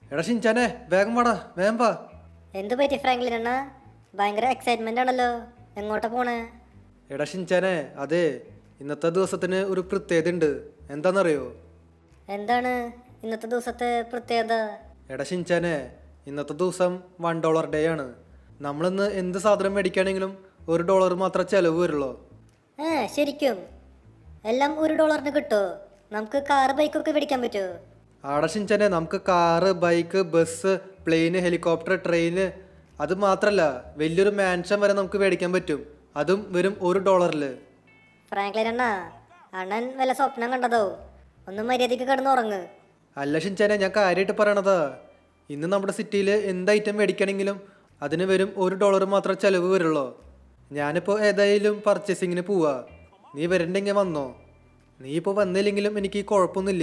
എടാ ഷിൻചാനെ വേഗം വാടാ വേഗം വാ എന്ത് പറ്റി ഫ്രാങ്ക്ലിൻ അണ്ണ ഭയങ്കര എക്സൈറ്റ്മെന്റ് ആണല്ലോ എങ്ങോട്ടാ പോണേ എടാ ഷിൻചാനെ അതെ ഇന്നത്തെ ദിവസത്തിന് ഒരു പ്രത്യേകത ഉണ്ട് എന്താണെന്നറിയോ എന്താണ് ഇന്നത്തെ ദിവസത്തെ പ്രത്യേകത എടാ ഷിൻചാനെ ഇന്നത്തെ ദിവസം വൺ ഡോളർ ഡേ ആണ് നമ്മളിന്ന് എന്ത് സാധനം മേടിക്കുകയാണെങ്കിലും ഒരു ഡോളർ മാത്രമേ ചിലവ് വരുള്ളൂ ഏ ശരിക്കും എല്ലാം ഒരു ഡോളറിന് കിട്ടുമോ നമുക്ക് കാർ ബൈക്കൊക്കെ മേടിക്കാൻ പറ്റുമോ ആടെ ഷിൻചാനെ നമുക്ക് car bike bus plane helicopter train അത് മാത്രമല്ല വലിയൊരു മാൻഷൻ വരെ നമുക്ക് മേടിക്കാൻ പറ്റും അതും വെറും ഒരു ഡോളറിൽ ഫ്രാങ്ക്ലിൻ അണ്ണ അണ്ണൻ വല്ല സ്വപ്നം കണ്ടതോ ഒന്ന് മര്യാദയ്ക്ക് കിടന്ന് ഉറങ്ങ് അല്ല ഷിൻചാനെ ഞാൻ കാര്യമായിട്ട് പറയണതാ ഇന്ന് നമ്മുടെ സിറ്റിയിൽ എന്ത് ഐറ്റം മേടിക്കണമെങ്കിലും അതിന് വരും ഒരു ഡോളർ മാത്രമേ ചിലവ് വരുള്ളൂ ഞാനിപ്പോൾ ഏതായാലും പർച്ചേസിങ്ങിന് പോവാ നീ വരണ്ടെങ്കിൽ വന്നോ നീ ഇപ്പോൾ വന്നില്ലെങ്കിലും എനിക്ക് കുഴപ്പമൊന്നുമില്ല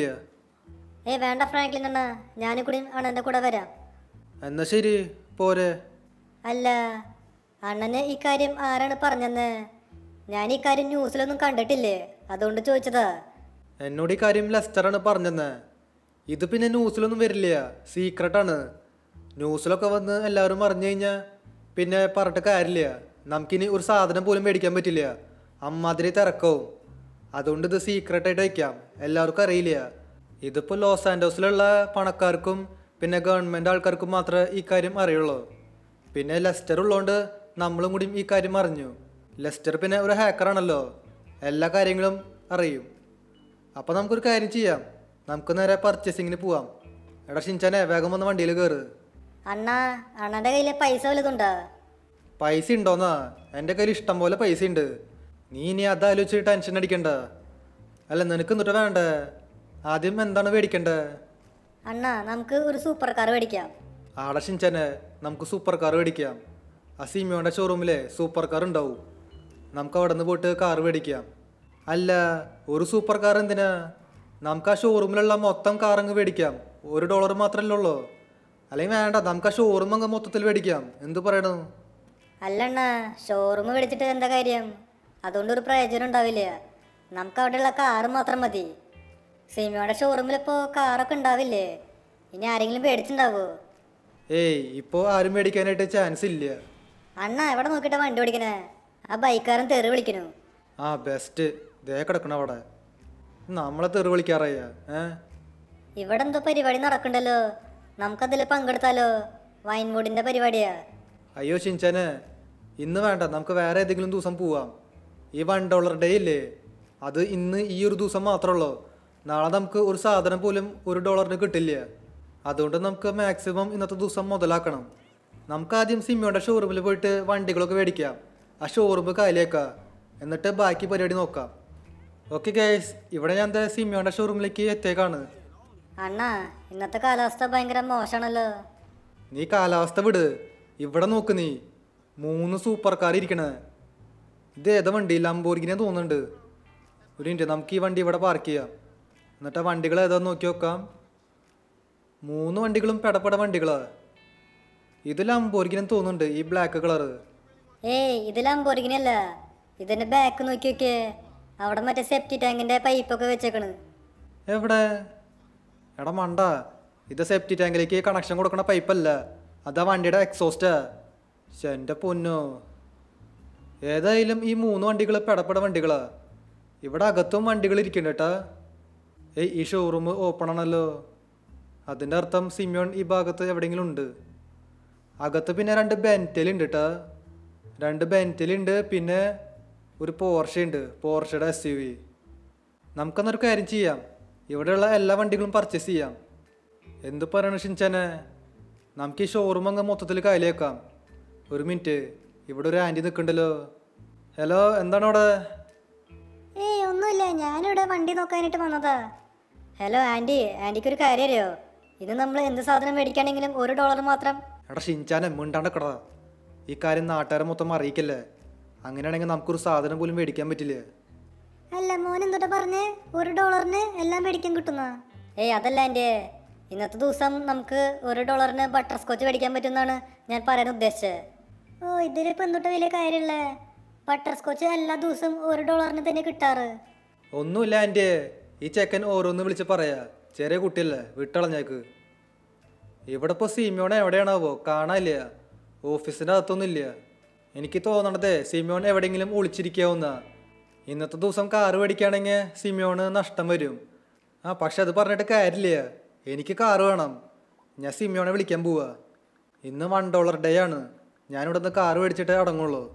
ഏ വേണ്ട ഫ്രാങ്ക്ലിൻ അണ്ണ ഞാനും കൂടി അണ്ണൻ്റെ കൂടെ വരാം എന്നാ ശരി പോരെ അല്ല അണ്ണന് ഈ കാര്യം ആരാണ് പറഞ്ഞെന്ന് ഞാൻ ഈ കാര്യം ന്യൂസിലൊന്നും കണ്ടിട്ടില്ലേ അതുകൊണ്ട് ചോദിച്ചതാ എന്നോട് ഈ കാര്യം ലെസ്റ്ററാണ് പറഞ്ഞത് ഇത് പിന്നെ ന്യൂസിലൊന്നും വരില്ല സീക്രട്ടാണ് ന്യൂസിലൊക്കെ വന്ന് എല്ലാവരും അറിഞ്ഞു കഴിഞ്ഞാൽ പിന്നെ പറഞ്ഞിട്ട് കാര്യമില്ല നമുക്കിനി ഒരു സാധനം പോലും മേടിക്കാൻ പറ്റില്ല അമ്മാതിരി തിരക്കവും അതുകൊണ്ട് ഇത് സീക്രട്ടായിട്ട് വയ്ക്കാം എല്ലാവർക്കും അറിയില്ല ഇതിപ്പോൾ ലോസ് ആൻഡോസിലുള്ള പണക്കാർക്കും പിന്നെ ഗവൺമെൻറ് ആൾക്കാർക്കും മാത്രമേ ഈ കാര്യം അറിയുള്ളൂ പിന്നെ ലെസ്റ്റർ ഉള്ളതുകൊണ്ട് നമ്മളും കൂടി ഈ കാര്യം അറിഞ്ഞു ലെസ്റ്റർ പിന്നെ ഒരു ഹാക്കറാണല്ലോ എല്ലാ കാര്യങ്ങളും അറിയും അപ്പോൾ നമുക്കൊരു കാര്യം ചെയ്യാം നമുക്ക് നേരെ പർച്ചേസിങ്ങിന് പോവാം എടാ ഷിൻചാനെ വേഗം വന്ന് വണ്ടിയിൽ കയറ് അണ്ണ അണ്ണൻ്റെ കയ്യിൽ പൈസ വലുതുണ്ടോ പൈസ ഉണ്ടോന്നാ എൻ്റെ കയ്യിൽ ഇഷ്ടം പോലെ പൈസ ഉണ്ട് നീ ഇനി അതാലോചിച്ച് ടെൻഷൻ അടിക്കണ്ട അല്ല നിനക്ക് എന്നിട്ട് വേണ്ടേ ആദ്യം എന്താണ് മേടിക്കണ്ടേ അണ്ണ നമുക്ക് ഒരു സൂപ്പർ കാർ മേടിക്കാം ആടെ ഷിൻചാനെ നമുക്ക് സൂപ്പർ കാർ മേടിക്കാം ആ സിമിയോൻ്റെ ഷോറൂമിലെ സൂപ്പർ കാർ ഉണ്ടാവും നമുക്ക് അവിടെ നിന്ന് പോയിട്ട് കാർ മേടിക്കാം അല്ല ഒരു സൂപ്പർ കാർ എന്തിനാ നമുക്ക് ആ ഷോറൂമിലുള്ള മൊത്തം കാർ അങ്ങ് മേടിക്കാം ഒരു ഡോളർ മാത്രമല്ലേ ഉള്ളൂ അല്ലെങ്കിൽ വേണ്ട നമുക്ക് ആ ഷോറൂം അങ്ങ് മൊത്തത്തിൽ മേടിക്കാം എന്ത് പറയണു അല്ല അണ്ണ ഷോറൂം മേടിച്ചിട്ട് എന്താ കാര്യം അതുകൊണ്ട് ഒരു പ്രയോജനം ഉണ്ടാവില്ല നമുക്ക് അവിടെയുള്ള കാറ് മാത്രം മതി സിമിയുടെ ഷോറൂമിൽ ഇപ്പോൾ കാറൊക്കെ ഉണ്ടാവില്ലേ ഇനി ആരെങ്കിലും മേടിച്ചിട്ടുണ്ടാവോ ഏയ് ഇപ്പോൾ ആരും മേടിക്കാനായിട്ട് ചാൻസ് ഇല്ല അണ്ണ എവിടെ നോക്കിയിട്ടാ വണ്ടി ഓടിക്കണേ ആ ബൈക്കാരൻ തെറി വിളിക്കണു ആ ബെസ്റ്റ് ദേ കിടക്കണം അവിടെ നമ്മളെ തെറി വിളിക്കാറായ ഏ ഇവിടെ എന്തോ പരിപാടി നടക്കണ്ടല്ലോ നമുക്കതിൽ പങ്കെടുത്താലോ വൈൻവുഡിന്റെ പരിപാടിയാ അയ്യോ ഷിൻചാനെ ഇന്ന് വേണ്ട നമുക്ക് വേറെ ഏതെങ്കിലും ദിവസം പോവാം ഈ വൺ ഡോളർ ഡേ ഇല്ലേ അത് ഇന്ന് ഈ ഒരു ദിവസം മാത്രമുള്ളൂ നാളെ നമുക്ക് ഒരു സാധനം പോലും ഒരു ഡോളറിന് കിട്ടില്ല അതുകൊണ്ട് നമുക്ക് മാക്സിമം ഇന്നത്തെ ദിവസം മുതലാക്കണം നമുക്ക് ആദ്യം സിമ്മിയുടെ ഷോറൂമിൽ പോയിട്ട് വണ്ടികളൊക്കെ മേടിക്കാം ആ ഷോറൂം കാലിയാക്കാം എന്നിട്ട് ബാക്കി പരിപാടി നോക്കാം ഓക്കെ ഗൈസ് ഇവിടെ ഞാൻ ദേ സിമ്മിയുടെ ഷോറൂമിലേക്ക് എത്തിയേക്കാണ് അണ്ണ ഇന്നത്തെ കാലാവസ്ഥ ഭയങ്കര മോശമാണല്ലോ നീ കാലാവസ്ഥ വിട് ഇവിടെ നോക്ക് നീ മൂന്ന് സൂപ്പർ കാർ ഇരിക്കണേ ഇത് ഏതാ വണ്ടി ലംബോർഗിനെ തോന്നുന്നുണ്ട് ഒരു മിനിറ്റ് നമുക്ക് ഈ വണ്ടി ഇവിടെ പാർക്ക് ചെയ്യാം എന്നിട്ട് ആ വണ്ടികൾ ഏതാന്ന് നോക്കി നോക്കാം മൂന്ന് വണ്ടികളും പെടപ്പെട വണ്ടികളാ ഇത് ലംബോർഗിനെ തോന്നുന്നുണ്ട് ഈ ബ്ലാക്ക് കളറ് ഏയ് ഇത് ലംബോർഗിനി അല്ല ഇതിന്റെ ബാക്ക് നോക്കി നോക്കിയേ അവിടെ മറ്റേ സെപ്റ്റി ടാങ്കിന്റെ പൈപ്പൊക്കെ വെച്ചേക്കണ് എവിടെ എടാ മണ്ട ഇത് സേഫ്റ്റി ടാങ്കിലേക്ക് കണക്ഷൻ കൊടുക്കണ പൈപ്പല്ല അതാ വണ്ടിയുടെ എക്സോസ്റ്റാ പക്ഷെ എൻ്റെ പൊന്നോ ഏതായാലും ഈ മൂന്ന് വണ്ടികൾ പെടപ്പെട വണ്ടികളാ ഇവിടെ അകത്തും വണ്ടികൾ ഇരിക്കുന്നുണ്ട് കേട്ടാ ഏയ് ഈ ഷോറൂം ഓപ്പൺ ആണല്ലോ അതിൻ്റെ അർത്ഥം സിമിയോൺ ഈ ഭാഗത്ത് എവിടെയെങ്കിലും ഉണ്ട് അകത്ത് പിന്നെ രണ്ട് ബെൻറ്റലുണ്ട് കേട്ടാ രണ്ട് ബെൻറ്റലുണ്ട് പിന്നെ ഒരു പോർഷ ഉണ്ട് പോർഷയുടെ എസ് യു വി നമുക്കെന്നൊരു കാര്യം ചെയ്യാം ഇവിടെയുള്ള എല്ലാ വണ്ടികളും പർച്ചേസ് ചെയ്യാം എന്ത് പറയണ ഷിൻചാനെ നമുക്ക് ഈ ഷോറൂം അങ്ങ് മൊത്തത്തിൽ കാലിയാക്കാം ഒരു മിനിറ്റ് ഇവിടെ ഒരു ആൻറ്റി നിൽക്കണ്ടല്ലോ ഹലോ എന്താണ് അവിടെ ഏയ് ഒന്നുമില്ല ഞാനിവിടെ വണ്ടി നോക്കാനായിട്ട് വന്നതാ ഹലോ ആൻറ്റി ആൻറ്റിക്ക് ഒരു കാര്യം അറിയോ ഇത് നമ്മൾ എന്ത് സാധനം മേടിക്കുകയാണെങ്കിലും ഒരു ഡോളർ മാത്രം എടാ ഷിൻചാനെ മിണ്ടാണ്ടക്കടാ ഈ കാര്യം നാട്ടുകാരെ മൊത്തം അറിയിക്കല്ലേ അങ്ങനെയാണെങ്കിൽ നമുക്കൊരു സാധനം പോലും മേടിക്കാൻ പറ്റില്ല അല്ല മോൻ എന്തുട്ടാ പറഞ്ഞേ ഒരു ഡോളറിന് എല്ലാം മേടിക്കാൻ കിട്ടുന്ന ഏയ് അതല്ല എൻ്റെ ഇന്നത്തെ ദിവസം നമുക്ക് ഒരു ഡോളറിന് ബട്ടർ സ്കോച്ച് മേടിക്കാൻ പറ്റുമെന്നാണ് ഞാൻ പറയാൻ ഉദ്ദേശിച്ചത് ഓ ഇതിലിപ്പോൾ എന്തുട്ട വലിയ കാര്യമുള്ളേ ബട്ടർ സ്കോച്ച് എല്ലാ ദിവസവും ഒരു ഡോളറിന് തന്നെ കിട്ടാറ് ഒന്നുമില്ല ആൻറ്റിയെ ഈ ചെക്കൻ ഓരോന്ന് വിളിച്ച് പറയാ ചെറിയ കുട്ടിയല്ലേ വിട്ടളഞ്ഞേക്ക് ഇവിടെ ഇപ്പോൾ സിമിയോൺ എവിടെയാണാവോ കാണാനില്ല ഓഫീസിൻ്റെ അകത്തൊന്നുമില്ല എനിക്ക് തോന്നണതേ സിമിയോൺ എവിടെയെങ്കിലും ഒളിച്ചിരിക്കാവുന്ന ഇന്നത്തെ ദിവസം കാറ് മേടിക്കുകയാണെങ്കിൽ സിമിയോണ് നഷ്ടം വരും ആ പക്ഷെ അത് പറഞ്ഞിട്ട് കാര്യമില്ല എനിക്ക് കാറ് വേണം ഞാൻ സിമിയോണെ വിളിക്കാൻ പോവാ ഇന്ന് വൺ ഡോളർ ഡേ ആണ് ഞാനിവിടെ നിന്ന് കാറ് മേടിച്ചിട്ടേ അടങ്ങുള്ളൂ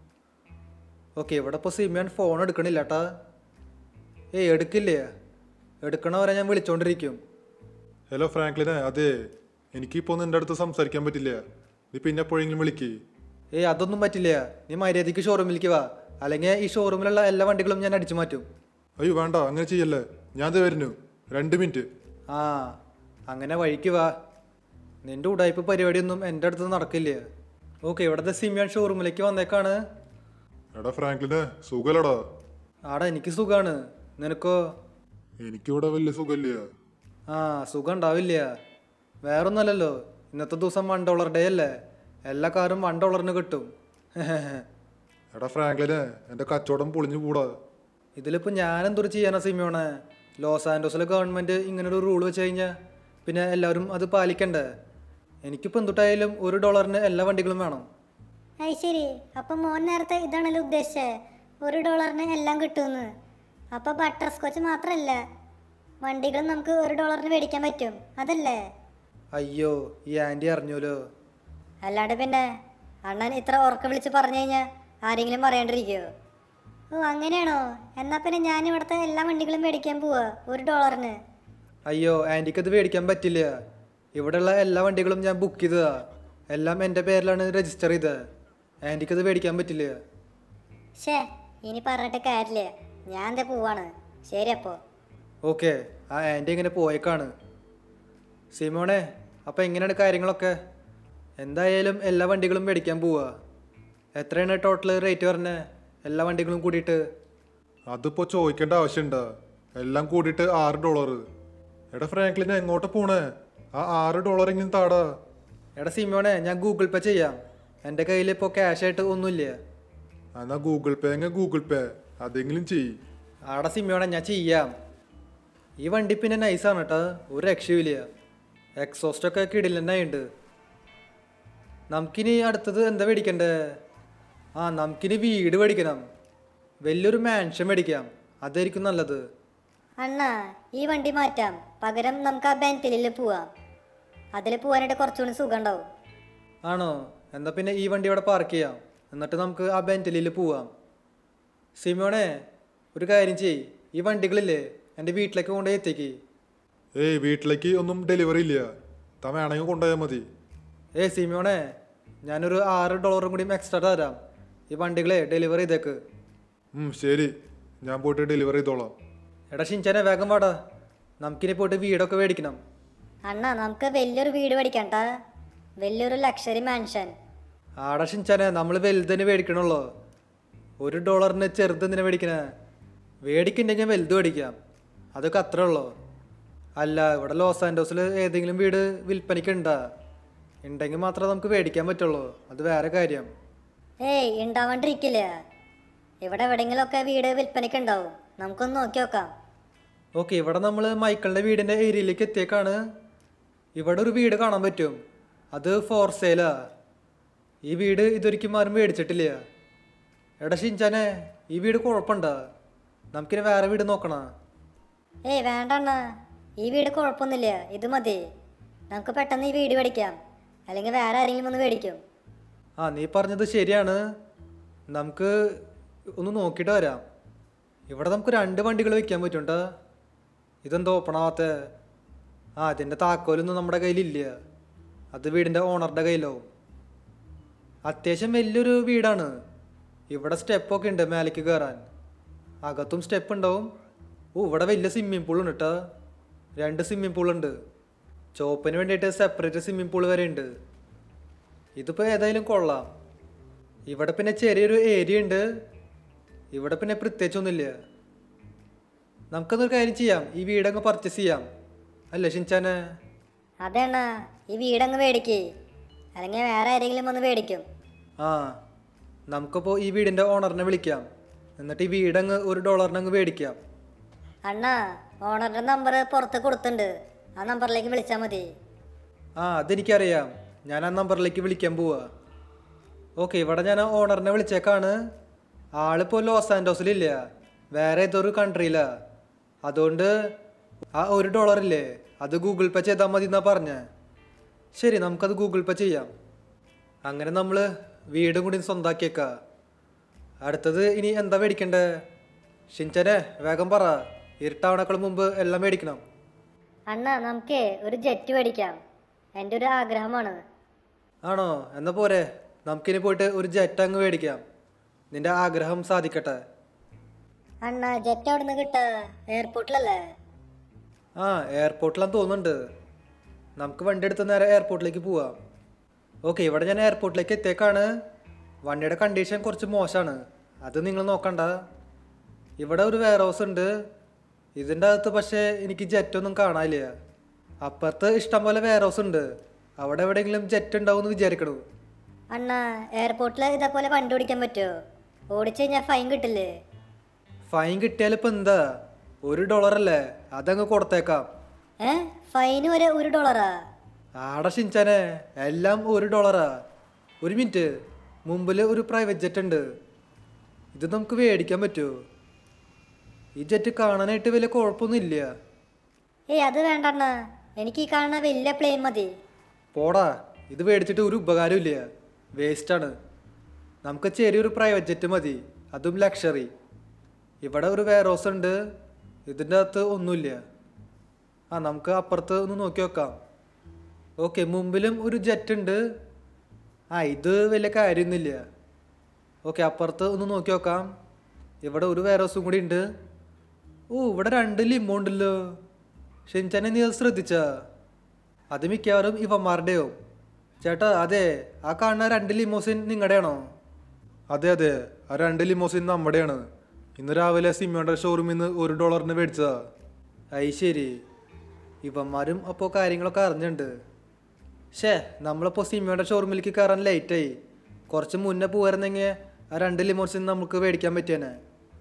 ഓക്കെ ഇവിടെ ഇപ്പോൾ സിമിയോൺ ഫോൺ എടുക്കണില്ല ഏട്ടാ ഏയ് എടുക്കില്ലേ എടുക്കണവരെ ഞാൻ വിളിച്ചോണ്ടിരിക്കും ഹലോ ഫ്രാങ്ക്ലിനെ അതെ എനിക്കിപ്പോൾ നിന്റെ അടുത്ത് സംസാരിക്കാൻ പറ്റില്ല നീ പിന്നെ എപ്പോഴെങ്കിലും വിളിക്ക് ഏയ് അതൊന്നും പറ്റില്ല നീ മര്യാദയ്ക്ക് ഷോറൂമിലേക്ക് വാ അല്ലെങ്കിൽ ഈ ഷോറൂമിലുള്ള എല്ലാ വണ്ടികളും ഞാൻ അടിച്ചു മാറ്റും അയ്യോ വേണ്ട അങ്ങനെ ചെയ്യല്ലേ ഞാൻ ദേ വരുന്നു രണ്ട് മിനിറ്റ് ആ അങ്ങനെ വഴിക്ക് വാ നിന്റെ ഉടായ്പ പരിപാടിയൊന്നും എൻ്റെ അടുത്ത് നടക്കില്ല ഓക്കെ ഇവിടുത്തെ സിമിയാൻ ഷോറൂമിലേക്ക് വന്നേക്കാണ് എടാ ഫ്രാങ്ക്ലിനെ സുഖലടാ ആടാ എനിക്ക് സുഖാണ് നിനക്കോ എനിക്കിവിടെ വലിയ സുഖമില്ല ആ സുഖം ഉണ്ടാവില്ല വേറൊന്നല്ലല്ലോ ഇന്നത്തെ ദിവസം വൺ ഡോളർ ഡേ അല്ലേ എല്ലാ കാറും വൺ ഡോളറിന് കിട്ടും എടാ ഫ്രാങ്ക്ലിനെ എൻ്റെ കച്ചവടം പൊളിഞ്ഞു കൂടാ ഇതിലിപ്പോൾ ഞാൻ എന്തൊരു ചെയ്യാനാ സിമിയോണെ ലോസ് ആൻഡോസിലെ ഗവൺമെൻറ് ഇങ്ങനൊരു റൂൾ വെച്ച് കഴിഞ്ഞാൽ പിന്നെ എല്ലാവരും അത് പാലിക്കണ്ടേ എനിക്കിപ്പോൾ എന്തുട്ടായാലും ഒരു ഡോളറിന് എല്ലാ വണ്ടികളും വേണം അത് ശരി അപ്പം മോൻ നേരത്തെ ഇതാണല്ലോ ഉദ്ദേശിച്ചത് ഒരു ഡോളറിന് എല്ലാം കിട്ടുമെന്ന് അപ്പോൾ ബട്ടർ സ്കോച്ച് മാത്രമല്ല വണ്ടികൾ നമുക്ക് ഒരു ഡോളറിന് മേടിക്കാൻ പറ്റും അതല്ലേ അയ്യോ ഈ ആൻറ്റി അറിഞ്ഞൂലോ അല്ലാണ്ട് പിന്നെ അണ്ണൻ ഇത്ര ഉറക്കം വിളിച്ച് പറഞ്ഞു കഴിഞ്ഞാൽ ആരെങ്കിലും പറയാണ്ടിരിക്കുമോ ഓ അങ്ങനെയാണോ എന്നാൽ പിന്നെ ഞാൻ ഇവിടുത്തെ എല്ലാ വണ്ടികളും മേടിക്കാൻ പോവാ ഒരു ഡോളറിന് അയ്യോ ആൻറ്റിക്ക് അത് മേടിക്കാൻ പറ്റില്ല ഇവിടെയുള്ള എല്ലാ വണ്ടികളും ഞാൻ ബുക്ക് ചെയ്തതാ എല്ലാം എൻ്റെ പേരിലാണ് രജിസ്റ്റർ ചെയ്തത് ആൻറ്റിക്ക് അത് മേടിക്കാൻ പറ്റില്ല ഷേ ഇനി പറഞ്ഞിട്ട് കാര്യമില്ല ഞാൻ എന്താ പോവാണ് ശരി അപ്പോൾ ഓക്കെ ആ ആൻറ്റി ഇങ്ങനെ പോയേക്കാണ് സിമോണെ അപ്പോൾ എങ്ങനെയാണ് കാര്യങ്ങളൊക്കെ എന്തായാലും എല്ലാ വണ്ടികളും മേടിക്കാൻ പോവാ എത്രയാണ് ടോട്ടൽ റേറ്റ് പറഞ്ഞത് എല്ലാ വണ്ടികളും കൂടിയിട്ട് അതിപ്പോൾ ചോദിക്കേണ്ട ആവശ്യമുണ്ടാ എല്ലാം കൂടിയിട്ട് ആറ് ഡോളർ എടാ ഫ്രാങ്ക്ലിനെ എങ്ങോട്ട് പോണേ ആ ആറ് ഡോളർ എങ്കിലും താടാ എടാ സിമോണെ ഞാൻ ഗൂഗിൾ പേ ചെയ്യാം എൻ്റെ കയ്യിൽ ഇപ്പോൾ ക്യാഷ് ആയിട്ട് ഒന്നുമില്ല എന്നാ ഗൂഗിൾ പേ എങ്കിൽ ഗൂഗിൾ പേ അതെങ്കിലും ചെയ് ആടെ സിമോണെ ഞാൻ ചെയ്യാം ഈ വണ്ടി പിന്നെ നൈസാണ് കേട്ടോ ഒരു രക്ഷയുമില്ല എക്സോസ്റ്റൊക്കെ കിടിലന്നായിട്ടുണ്ട് നമുക്കിനി അടുത്തത് എന്താ മേടിക്കണ്ടേ ആ നമുക്കിനി വീട് മേടിക്കണം വലിയൊരു മാൻഷൻ മേടിക്കാം അതായിരിക്കും നല്ലത് അണ്ണാ ഈ വണ്ടി മാറ്റാം പകരം നമുക്ക് ആ ബെൻറ്റിലിൽ പോവാം അതിൽ പോകാനായിട്ട് കുറച്ചുകൂടി സുഖം ഉണ്ടാവും ആണോ എന്നാൽ പിന്നെ ഈ വണ്ടി ഇവിടെ പാർക്ക് ചെയ്യാം എന്നിട്ട് നമുക്ക് ആ ബെൻറ്റലിയിൽ പോവാം സിമോണെ ഒരു കാര്യം ചെയ്യ് ഈ വണ്ടികളില്ലേ എൻ്റെ വീട്ടിലേക്ക് കൊണ്ടുപോയി എത്തിക്ക് ഏയ് വീട്ടിലേക്ക് ഒന്നും ഡെലിവറി ഇല്ല താൻ വേണമെങ്കിൽ കൊണ്ടുപോയാൽ മതി ഏ സിമോണെ ഞാനൊരു ആറ് ഡോളറും കൂടി എക്സ്ട്രാ തരാം ഈ വണ്ടികളെ ഡെലിവറി ചെയ്തേക്ക് ഉം, ശരി ഞാൻ പോയിട്ട് ഡെലിവറി ചെയ്തോളാം എടാ ഷിൻചാനെ വേഗം വാടാ നമുക്കിനി പോയിട്ട് വീടൊക്കെ മേടിക്കണം അണ്ണാ നമുക്ക് വലിയൊരു വീട് മേടിക്കണ്ട വലിയൊരു ലക്ഷറി മാൻഷൻ ആടാ ഷിൻചാനെ നമ്മൾ വലുതിന് മേടിക്കണുള്ളൂ ഒരു ഡോളറിന് ചെറുതെന്തിനാ മേടിക്കണേ മേടിക്കണ്ടെങ്കിൽ വലുത് മേടിക്കാം അതൊക്കെ അത്രേ ഉള്ളൂ അല്ല ഇവിടെ ലോസ് ആൻഡോസിൽ ഏതെങ്കിലും വീട് വിൽപ്പനയ്ക്ക് ഉണ്ടാ ഉണ്ടെങ്കിൽ മാത്രമേ നമുക്ക് മേടിക്കാൻ പറ്റുള്ളൂ അത് വേറെ കാര്യം ഏയ് ഉണ്ടാവാണ്ടിരിക്കില്ല ഇവിടെ എവിടെയെങ്കിലുമൊക്കെ വീട് വിൽപ്പനയ്ക്ക് ഉണ്ടാവും നമുക്കൊന്ന് നോക്കി നോക്കാം ഓക്കെ ഇവിടെ നമ്മൾ മൈക്കിളിൻ്റെ വീടിൻ്റെ ഏരിയയിലേക്ക് എത്തിയേക്കാണ് ഇവിടെ ഒരു വീട് കാണാൻ പറ്റും അത് ഫോർ സെയിലാ ഈ വീട് ഇതൊരിക്കലും ആരും മേടിച്ചിട്ടില്ല എടാ ഷിൻചാനെ ഈ വീട് കുഴപ്പമുണ്ടാ നമുക്കിനി വേറെ വീട് നോക്കണ ഏയ് വേണ്ട അണ്ണാ ഈ വീട് കുഴപ്പമൊന്നുമില്ല ഇത് മതി നമുക്ക് പെട്ടെന്ന് ഈ വീട് മേടിക്കാം അല്ലെങ്കിൽ വേറെ ആരെങ്കിലും ഒന്ന് മേടിക്കും ആ നീ പറഞ്ഞത് ശരിയാണ് നമുക്ക് ഒന്ന് നോക്കിയിട്ട് വരാം ഇവിടെ നമുക്ക് രണ്ട് വണ്ടികൾ വെക്കാൻ പറ്റും ഇതെന്തോ ഓപ്പൺ ആവാത്ത ആ അതിൻ്റെ താക്കോലൊന്നും നമ്മുടെ കയ്യിലില്ല അത് വീടിൻ്റെ ഓണറുടെ കയ്യിലാവും അത്യാവശ്യം വലിയൊരു വീടാണ് ഇവിടെ സ്റ്റെപ്പൊക്കെ ഉണ്ട് മേലേക്ക് കയറാൻ അകത്തും സ്റ്റെപ്പ് ഉണ്ടാവും ഓ ഇവിടെ വലിയ സ്വിമ്മിംഗ് പൂൾ ഉണ്ട് കേട്ടോ രണ്ട് സ്വിമ്മിംഗ് പൂൾ ഉണ്ട് ചോപ്പിന് വേണ്ടിയിട്ട് സെപ്പറേറ്റ് സ്വിമ്മിംഗ് പൂൾ വരെ ഉണ്ട് ഇതിപ്പോൾ ഏതായാലും കൊള്ളാം ഇവിടെ പിന്നെ ചെറിയൊരു ഏരിയ ഉണ്ട് ഇവിടെ പിന്നെ പ്രത്യേകിച്ചൊന്നുമില്ല നമുക്കതൊരു കാര്യം ചെയ്യാം ഈ വീടങ്ങ് പർച്ചേസ് ചെയ്യാം അല്ലേ ഷിൻചാനെ അതെ അണ്ണാ ഈ വീടങ്ങ് മേടിക്ക് അല്ലെങ്കിൽ വേറെ ആരെങ്കിലും ഒന്ന് മേടിക്കും ആ നമുക്കിപ്പോൾ ഈ വീടിൻ്റെ ഓണറിനെ വിളിക്കാം എന്നിട്ട് ഈ വീടങ്ങ് ഒരു ഡോളറിന് അങ്ങ് മേടിക്കാം അണ്ണാ ഓണറുടെ നമ്പർ പുറത്ത് കൊടുത്തിട്ടുണ്ട് ആ നമ്പറിലേക്ക് വിളിച്ചാൽ മതി ആ അതെനിക്കറിയാം ഞാൻ ആ നമ്പറിലേക്ക് വിളിക്കാൻ പോവാ ഓക്കെ ഇവിടെ ഞാൻ ഓണറിനെ വിളിച്ചേക്കാണ് ആളിപ്പോൾ ലോസ് ആൻഡോസിലില്ല വേറെ ഏതൊരു കൺട്രിയിലാ അതുകൊണ്ട് ആ ഒരു ഡോളർ ഇല്ലേ അത് ഗൂഗിൾ പേ ചെയ്താൽ മതി എന്നാ പറഞ്ഞേ ശരി നമുക്കത് ഗൂഗിൾ പേ ചെയ്യാം അങ്ങനെ നമ്മൾ വീടും കൂടി സ്വന്താക്കിയേക്കാം അടുത്തത് ഇനി എന്താ മേടിക്കണ്ടേ ഷിൻചനെ വേഗം പറ ഇരുട്ടാവണേക്കാൾ മുമ്പ് എല്ലാം മേടിക്കണം അണ്ണ നമുക്കേ ഒരു ജെറ്റ് മേടിക്കാം എൻ്റെ ഒരു ആഗ്രഹമാണ് ആണോ എന്നാ പോരെ നമുക്കിനി പോയിട്ട് ഒരു ജെറ്റ് അങ്ങ് മേടിക്കാം നിന്റെ ആഗ്രഹം സാധിക്കട്ടെ അണ്ണ ജെറ്റ് അവിടെ നിന്ന് കിട്ടുക എയർപോർട്ടിലല്ലേ ആ എയർപോർട്ടിലാന്ന് തോന്നുന്നുണ്ട് നമുക്ക് വണ്ടി എടുത്ത് നേരെ എയർപോർട്ടിലേക്ക് പോവാം ഓക്കെ ഇവിടെ ഞാൻ എയർപോർട്ടിലേക്ക് എത്തിയേക്കാണ് വണ്ടിയുടെ കണ്ടീഷൻ കുറച്ച് മോശമാണ് അത് നിങ്ങൾ നോക്കണ്ട ഇവിടെ ഒരു വെയർ ഹൗസ് ഉണ്ട് ഇതിൻ്റെ അകത്ത് പക്ഷേ എനിക്ക് ജെറ്റൊന്നും കാണാനില്ല അപ്പുറത്ത് ഇഷ്ടം പോലെ വെയർ ഹൗസ് ഉണ്ട് അവിടെ എവിടെയെങ്കിലും ജെറ്റ് ഉണ്ടാവും എന്ന് വിചാരിക്കണു അണ്ണ എയർപോർട്ടിൽ ഇതേപോലെ വണ്ടി ഓടിക്കാൻ പറ്റുമോ ഓടിച്ചു കഴിഞ്ഞാൽ ഫൈൻ കിട്ടില്ലേ ഫൈൻ കിട്ടിയാൽ ഇപ്പം എന്താ ഒരു ഡോളർ അല്ലേ അതങ്ങ് കൊടുത്തേക്കാം ഏ ഫൈന് വരെ ഒരു ഡോളറാ ആടെ ഷിൻചാനെ എല്ലാം ഒരു ഡോളറാ ഒരു മിനിറ്റ് മുമ്പിൽ ഒരു പ്രൈവറ്റ് ജെറ്റ് ഉണ്ട് ഇത് നമുക്ക് മേടിക്കാൻ പറ്റുമോ ഈ ജെറ്റ് കാണാനായിട്ട് വലിയ കുഴപ്പമൊന്നുമില്ല ഏയ് അത് വേണ്ട അണ്ണ എനിക്ക് ഈ കാണുന്ന വലിയ പ്ലെയിൻ മതി പോടാ ഇത് മേടിച്ചിട്ട് ഒരു ഉപകാരമില്ല വേസ്റ്റാണ് നമുക്ക് ചെറിയൊരു പ്രൈവറ്റ് ജെറ്റ് മതി അതും ലക്ഷറി ഇവിടെ ഒരു വെയർ ഹൗസ് ഉണ്ട് ഇതിൻ്റെ അകത്ത് ഒന്നുമില്ല ആ നമുക്ക് അപ്പുറത്ത് ഒന്ന് നോക്കി നോക്കാം ഓക്കെ മുമ്പിലും ഒരു ജെറ്റ് ഉണ്ട് ആ ഇത് വലിയ കാര്യമൊന്നുമില്ല ഓക്കെ അപ്പുറത്ത് ഒന്ന് നോക്കി നോക്കാം ഇവിടെ ഒരു വെയർ ഹൗസും കൂടി ഉണ്ട് ഓ ഇവിടെ രണ്ട് ലിമോ ഉണ്ടല്ലോ ഷിൻചാനെ നീ അത് ശ്രദ്ധിച്ചാ അത് മിക്കവാറും ഇവന്മാരുടെയോ ചേട്ടാ അതെ ആ കാണുന്ന രണ്ട് ലിമോസിൻ നിങ്ങളുടെയാണോ അതെ അതെ ആ രണ്ട് ലിമോസിൻ നമ്മുടെയാണ് ഇന്ന് രാവിലെ സിമ്മയുടെ ഷോറൂമിൽ നിന്ന് ഒരു ഡോളറിന് മേടിച്ചതാ അയ് ശരി ഇവന്മാരും അപ്പോൾ കാര്യങ്ങളൊക്കെ അറിഞ്ഞിട്ടുണ്ട് ഷേ നമ്മളിപ്പോൾ സിനിമയുടെ ഷോറൂമിലേക്ക് കയറാൻ ലേറ്റായി കുറച്ച് മുന്നേ പോയിരുന്നെങ്കിൽ ആ രണ്ട് ലിമോസിൻ നമുക്ക് മേടിക്കാൻ പറ്റിയേനെ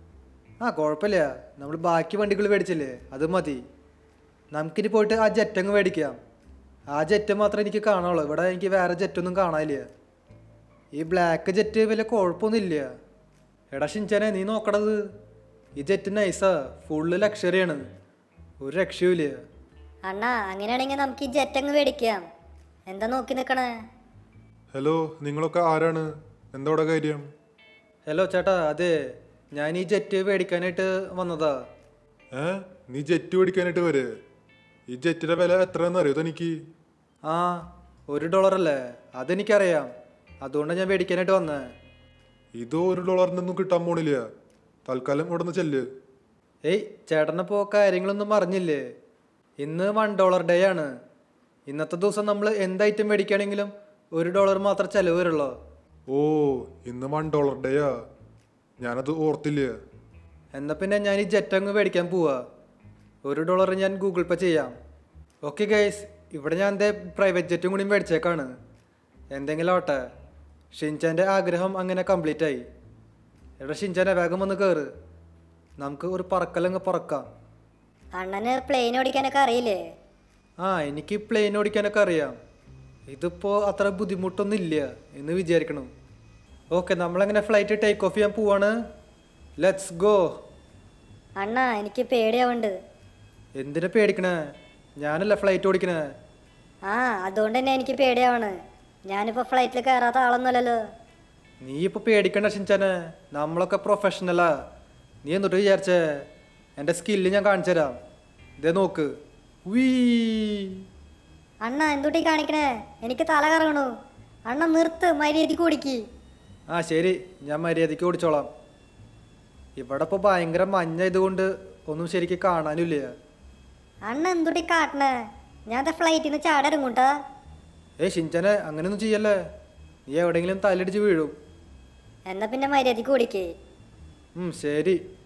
ആ കുഴപ്പമില്ല നമ്മൾ ബാക്കി വണ്ടികൾ മേടിച്ചില്ലേ അത് മതി നമുക്കിനി പോയിട്ട് ആ ജെറ്റ് അങ്ങ് മേടിക്കാം ആ ജെറ്റ് മാത്രമേ എനിക്ക് കാണാനുള്ളൂ ഇവിടെ എനിക്ക് വേറെ ജെറ്റൊന്നും കാണാനില്ല ഈ ബ്ലാക്ക് ജെറ്റ് വലിയ കുഴപ്പമൊന്നുമില്ല എടാ ഷിൻചാനെ നീ നോക്കണത് ഈ ജെറ്റ് നൈസാ ഫുള്ള് ലക്ഷറിയാണ് ഒരു രക്ഷയുമില്ല അണ്ണ അങ്ങനെയാണെങ്കിൽ നമുക്ക് ഈ ജെറ്റ് അങ്ങ് മേടിക്കാം എന്താ നോക്കി നിൽക്കണേ ഹലോ നിങ്ങളൊക്കെ ആരാണ് എന്താ ഇവിടെ കാര്യം ഹലോ ചേട്ടാ അതെ ഞാൻ ഈ ജെറ്റ് മേടിക്കാനായിട്ട് വന്നതാ ഏ നീ ജെറ്റ് മേടിക്കാനായിട്ട് വരെ ഈ ജെറ്റിന്റെ വില എത്രയെന്ന് അറിയോ തനിക്ക് ആ ഒരു ഡോളർ അല്ലേ അതെനിക്കറിയാം അതുകൊണ്ടാണ് ഞാൻ മേടിക്കാനായിട്ട് വന്നത് ഇത് ഒരു ഡോളറിനൊന്നും കിട്ടാൻ പോണില്ല തൽക്കാലം ഇവിടെ നിന്ന് ചെല്ല് ഏയ് ചേട്ടനിപ്പോൾ കാര്യങ്ങളൊന്നും അറിഞ്ഞില്ലേ ഇന്ന് വൺ ഡോളർ ഡേ ആണ് ഇന്നത്തെ ദിവസം നമ്മൾ എന്ത് ഐറ്റം മേടിക്കുകയാണെങ്കിലും ഒരു ഡോളർ മാത്രം ചിലവ് വരുള്ളൂ ഓ ഇന്ന് വൺ ഡോളർ ഡേയാ ഞാനത് ഓർത്തില്ല എന്നാൽ പിന്നെ ഞാൻ ഈ ജെറ്റ് അങ്ങ് മേടിക്കാൻ പോവാ ഒരു ഡോളർ ഞാൻ ഗൂഗിൾ പേ ചെയ്യാം ഓക്കെ ഗൈസ് ഇവിടെ ഞാൻ എൻ്റെ പ്രൈവറ്റ് ജെറ്റും കൂടി മേടിച്ചേക്കാണ് എന്തെങ്കിലും ആവട്ടെ ഷിൻചാൻ്റെ ആഗ്രഹം അങ്ങനെ കംപ്ലീറ്റ് ആയി എടാ ഷിൻചാനെ വേഗം വന്ന് കയറ് നമുക്ക് ഒരു പറക്കലങ്ങ് പറക്കാം അണ്ണന് പ്ലെയിൻ ഓടിക്കാനൊക്കെ അറിയില്ലേ ആ എനിക്ക് പ്ലെയിൻ ഓടിക്കാനൊക്കെ അറിയാം ഇതിപ്പോൾ അത്ര ബുദ്ധിമുട്ടൊന്നും ഇല്ല എന്ന് വിചാരിക്കണം ഓക്കെ നമ്മളങ്ങനെ ഫ്ലൈറ്റ് ടേക്ക് ഓഫ് ചെയ്യാൻ പോവാണ് ലെറ്റ്സ് ഗോ അണ്ണ എനിക്ക് പേടിയാവുണ്ട് എന്തിനാ പേടിക്കണേ ഞാനല്ല ഫ്ലൈറ്റ് ഓടിക്കണേ ആ അതുകൊണ്ട് തന്നെ എനിക്ക് പേടിയാവാണ് ഞാനിപ്പോൾ ഫ്ലൈറ്റിൽ കയറാത്ത ആളൊന്നുമല്ലല്ലോ നീ ഇപ്പോൾ പേടിക്കണ്ട ഷിൻചാനെ നമ്മളൊക്കെ പ്രൊഫഷണലാ നീ എന്നിട്ട് വിചാരിച്ചേ എൻ്റെ സ്കില്ല് ഞാൻ കാണിച്ചു തരാം ഇതേ നോക്ക് വീ അണ്ണ എന്തുട്ടി കാണിക്കണേ എനിക്ക് തല കറങ്ങണു അണ്ണ നിർത്ത് മര്യാദയ്ക്ക് ഓടിക്ക് ആ ശരി ഞാൻ മര്യാദയ്ക്ക് ഓടിച്ചോളാം ഇവിടെ ഇപ്പോൾ ഭയങ്കര മഞ്ഞായതുകൊണ്ട് ഒന്നും ശരിക്ക് കാണാനില്ല അണ്ണ എന്തുട്ടി കാട്ടണേ ഞാൻ ഫ്ലൈറ്റിൽ നിന്ന് ചാടിറങ്ങൂട്ടാ ഏയ് ഷിൻചാനെ അങ്ങനെയൊന്നും ചെയ്യല്ലേ നീ എവിടെയെങ്കിലും തലടിച്ച് വീഴും എന്നാ പിന്നെ മര്യാദയ്ക്ക് ഓടിക്കേ ഉം, ശരി